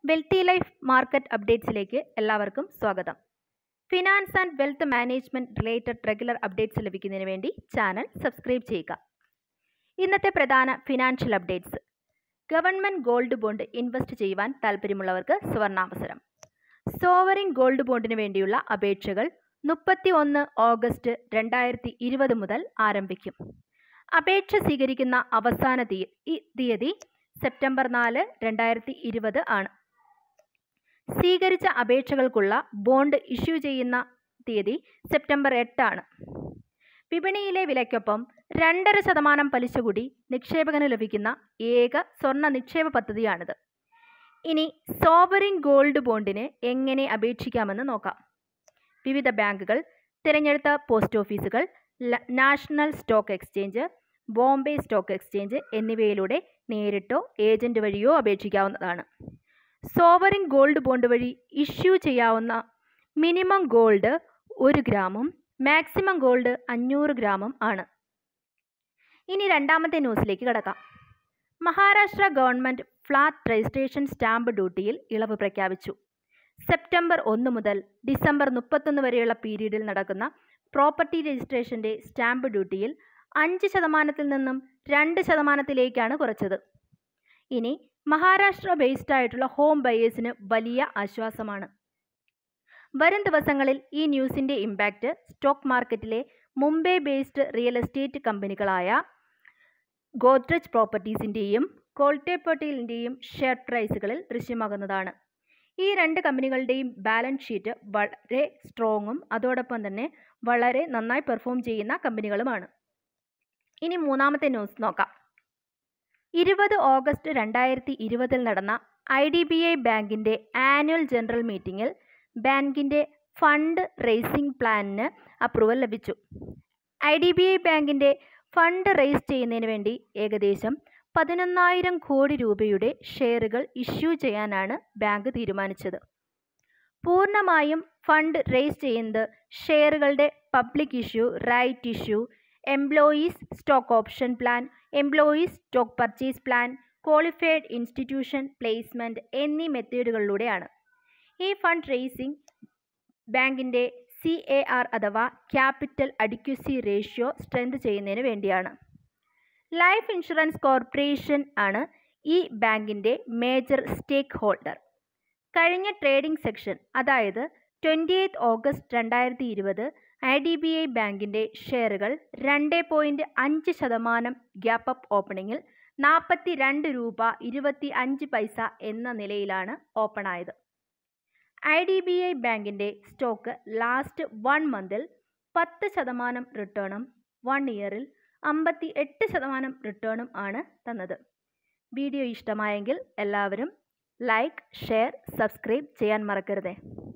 wealthy life market അപ്ഡേറ്റ്സിലേക്ക് എല്ലാവർക്കും സ്വാഗതം finance and wealth management related regular updates ലഭിക്കുന്നതിന് വേണ്ടി ചാനൽ സബ്സ്ക്രൈബ് ചെയ്യുക ഇന്നത്തെ പ്രധാന financial updates government gold bond invest ചെയ്യുവാൻ താൽപ്പര്യമുള്ളവർക്ക് സുവർണാവസരം സോവറിൻ ഗോൾഡ് ബോണ്ടിന് വേണ്ടിയുള്ള അപേക്ഷകൾ മുപ്പത്തി ഒന്ന് ഓഗസ്റ്റ് രണ്ടായിരത്തി ഇരുപത് മുതൽ ആരംഭിക്കും അപേക്ഷ സ്വീകരിക്കുന്ന അവസാന തീയ ഈ തീയതി സെപ്റ്റംബർ നാല് രണ്ടായിരത്തി ഇരുപത് ആണ് സ്വീകരിച്ച അപേക്ഷകൾക്കുള്ള ബോണ്ട് ഇഷ്യൂ ചെയ്യുന്ന തീയതി സെപ്റ്റംബർ എട്ടാണ് വിപണിയിലെ വിലയ്ക്കൊപ്പം രണ്ടര ശതമാനം പലിശ കൂടി നിക്ഷേപകന് ലഭിക്കുന്ന ഏക സ്വർണ്ണ നിക്ഷേപ പദ്ധതിയാണിത് ഇനി സോവറിൻ ഗോൾഡ് ബോണ്ടിന് എങ്ങനെ അപേക്ഷിക്കാമെന്ന് നോക്കാം വിവിധ ബാങ്കുകൾ തിരഞ്ഞെടുത്ത പോസ്റ്റ് ഓഫീസുകൾ ല- national stock exchange Bombay stock exchange എന്നിവയിലൂടെ നേരിട്ടോ ഏജന്റ് വഴിയോ അപേക്ഷിക്കാവുന്നതാണ് സോവറിൻ ഗോൾഡ് ബോണ്ട് വഴി ഇഷ്യൂ ചെയ്യാവുന്ന മിനിമം ഗോൾഡ് ഒരു ഗ്രാമും മാക്സിമം ഗോൾഡ് അഞ്ഞൂറ് ഗ്രാമും ആണ് ഇനി രണ്ടാമത്തെ ന്യൂസിലേക്ക് കടക്കാം Maharashtra government flat registration stamp ഡ്യൂട്ടിയിൽ ഇളവ് പ്രഖ്യാപിച്ചു സെപ്റ്റംബർ ഒന്ന് മുതൽ ഡിസംബർ മുപ്പത്തൊന്ന് വരെയുള്ള പീരീഡിൽ നടക്കുന്ന പ്രോപ്പർട്ടി രജിസ്ട്രേഷൻ്റെ സ്റ്റാമ്പ് ഡ്യൂട്ടിയിൽ അഞ്ച് ശതമാനത്തിൽ നിന്നും രണ്ട് ശതമാനത്തിലേക്കാണ് കുറച്ചത് ഇനി മഹാരാഷ്ട്ര ബേസ്ഡ് ആയിട്ടുള്ള ഹോം ബയേഴ്സിന് വലിയ ആശ്വാസമാണ് വരും ദിവസങ്ങളിൽ ഈ ന്യൂസിൻ്റെ ഇമ്പാക്റ്റ് സ്റ്റോക്ക് മാർക്കറ്റിലെ മുംബൈ ബേസ്ഡ് റിയൽ എസ്റ്റേറ്റ് കമ്പനികളായ ഗോദ്രജ് പ്രോപ്പർട്ടീസിൻ്റെയും കോൾട്ടേപ്പർട്ടിലിൻ്റെയും ഷെയർ പ്രൈസുകളിൽ ദൃശ്യമാകുന്നതാണ് ഈ രണ്ട് കമ്പനികളുടെയും ബാലൻസ് ഷീറ്റ് വളരെ സ്ട്രോങ്ങും അതോടൊപ്പം തന്നെ വളരെ നന്നായി പെർഫോം ചെയ്യുന്ന കമ്പനികളുമാണ് ഇനി മൂന്നാമത്തെ ന്യൂസ് നോക്കാം ഇരുപത് ഓഗസ്റ്റ് രണ്ടായിരത്തി ഇരുപതിൽ നടന്ന ഐ ഡി ബി ഐ ബാങ്കിൻ്റെ ആനുവൽ ജനറൽ മീറ്റിംഗിൽ ബാങ്കിൻ്റെ ഫണ്ട് റേസിംഗ് പ്ലാനിന് അപ്രൂവൽ ലഭിച്ചു ഐ ഡി ബി ഐ ബാങ്കിൻ്റെ ഫണ്ട് റേസ് ചെയ്യുന്നതിന് വേണ്ടി ഏകദേശം പതിനൊന്നായിരം കോടി രൂപയുടെ ഷെയറുകൾ ഇഷ്യൂ ചെയ്യാനാണ് ബാങ്ക് തീരുമാനിച്ചത് പൂർണ്ണമായും ഫണ്ട് റേസ് ചെയ്യുന്നത് ഷെയറുകളുടെ public issue right issue employees stock option plan employees stock purchase plan qualified institution placement എന്നീ മെത്തേഡുകളിലൂടെയാണ് ഈ ഫണ്ട് റേസിംഗ് ബാങ്കിൻ്റെ സി എ ആർ അഥവാ ക്യാപിറ്റൽ അഡിക്വസി റേഷ്യോ സ്ട്രെങ്ത് ചെയ്യുന്നതിന് വേണ്ടിയാണ് ലൈഫ് ഇൻഷുറൻസ് കോർപ്പറേഷൻ ആണ് ഈ ബാങ്കിൻ്റെ മേജർ സ്റ്റേക്ക് ഹോൾഡർ കഴിഞ്ഞ ട്രേഡിംഗ് സെക്ഷൻ അതായത് ട്വൻറ്റി എയ്ത്ത് ഓഗസ്റ്റ് രണ്ടായിരത്തി ഇരുപത് ഐ ഡി ബി ഐ ബാങ്കിൻ്റെ ഷെയറുകൾ രണ്ട് പോയിൻറ്റ് അഞ്ച് ശതമാനം ഗ്യാപ്പ് അപ്പ് ഓപ്പണിങ്ങിൽ നാൽപ്പത്തി രണ്ട് രൂപ ഇരുപത്തി അഞ്ച് പൈസ എന്ന നിലയിലാണ് ഓപ്പൺ ആയത് ഐ ഡി ബി ഐ ബാങ്കിൻ്റെ സ്റ്റോക്ക് ലാസ്റ്റ് വൺ മന്തിൽ പത്ത് ശതമാനം റിട്ടേണും വൺ ഇയറിൽ അമ്പത്തി എട്ട് ശതമാനം റിട്ടേണും ആണ് തന്നത് വീഡിയോ ഇഷ്ടമായെങ്കിൽ എല്ലാവരും ലൈക്ക് ഷെയർ സബ്സ്ക്രൈബ് ചെയ്യാൻ മറക്കരുതേ